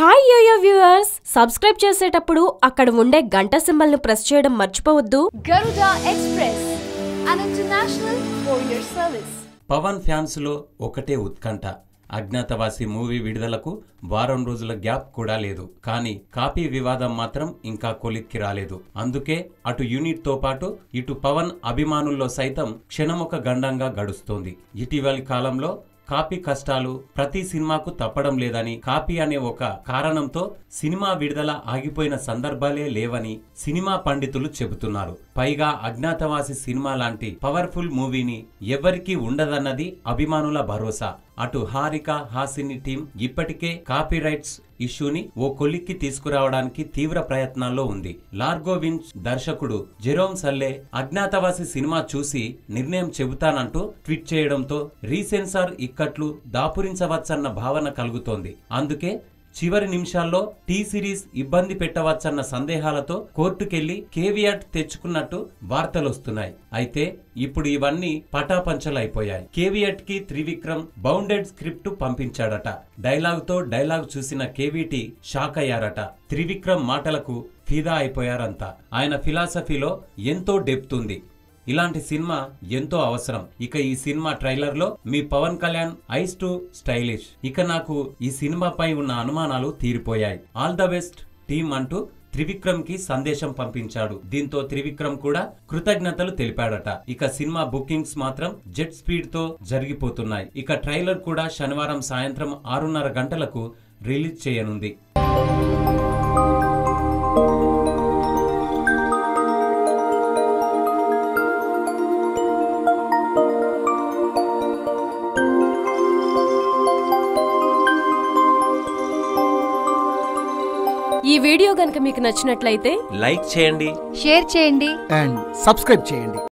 Hi yo-yo viewers subscribe చేసేటప్పుడు అక్కడ ఉండే గంట సింబల్ ను ప్రెస్ చేయడం మర్చిపోవద్దు Garuda Express, an international courier service. Pawan fans లో ఒకటే ఉత్కంఠ అజ్ఞాతవాసి మూవీ విడుదలకు వారం రోజుల గ్యాప్ కూడా లేదు కానీ కాపీ వివాదం మాత్రం ఇంకా కొలిక్కి రాలేదు అందుకే అటు యూనిట్ తో పాటు ఇటు పవన్ అభిమానుల్లో సైతం క్షణమొక గండంగా గడుస్తోంది ఇటీవలి కాలంలో కాపీ కష్టాలు ప్రతి సినిమాకు తప్పడం లేదని కాపీ అనే ఒక కారణంతో సినిమా విడుదల ఆగిపోయిన సందర్భాలే లేవని సినిమా పండితులు చెబుతున్నారు పైగా అజ్ఞాతవాసి సినిమా లాంటి పవర్ఫుల్ మూవీని ఎవరికీ ఉండదన్నది అభిమానుల భరోసా అటు హారిక హాసిని టీం ఇప్పటికే కాపీరైట్స్ ఇష్యూని ఓ కొలిక్కి తీసుకురావడానికి తీవ్ర ప్రయత్నాల్లో ఉంది లార్గో విన్స్ దర్శకుడు జెరోమ్ సల్లే అజ్ఞాతవాసి సినిమా చూసి నిర్ణయం చెబుతానంటూ ట్వీట్ చేయడంతో రీసెన్సార్ ఇక్కట్లు దాపురించవచ్చన్న భావన కలుగుతోంది అందుకే చివరి నిమిషాల్లో టీ సిరీస్ ఇబ్బంది పెట్టవచ్చన్న సందేహాలతో కోర్టుకెళ్లి కేవియాట్ తెచ్చుకున్నట్టు వార్తలొస్తున్నాయి అయితే ఇప్పుడు ఇవన్నీ పటాపంచలైపోయాయి కేవియట్ కి త్రివిక్రమ్ బౌండెడ్ స్క్రిప్ట్ పంపించాడట డైలాగ్ తో డైలాగ్ చూసిన కేవీటి షాక్ అయ్యారట త్రివిక్రమ్ మాటలకు ఫిదా అయిపోయారంతా ఆయన ఫిలాసఫీలో ఎంతో డెప్త్ ఉంది ఇలాంటి సినిమా ఎంతో అవసరం ఇక ఈ సినిమా ట్రైలర్ లో మీ Pawan Kalyan eyes too stylish ఇక నాకు ఈ సినిమాపై ఉన్న అనుమానాలు తీరిపోయాయి ఆల్ ద బెస్ట్ టీమ్ అంటూ త్రివిక్రమ్ కి సందేశం పంపించాడు దీంతో త్రివిక్రమ్ కూడా కృతజ్ఞతలు తెలిపాడట ఇక సినిమా బుకింగ్స్ మాత్రం జెట్ స్పీడ్ తో జరిగిపోతున్నాయి ఇక ట్రైలర్ కూడా శనివారం సాయంత్రం ఆరున్నర గంటలకు రిలీజ్ చేయనుంది ఈ వీడియో గనుక మీకు నచ్చినట్లయితే లైక్ చేయండి షేర్ చేయండి అండ్ సబ్స్క్రైబ్ చేయండి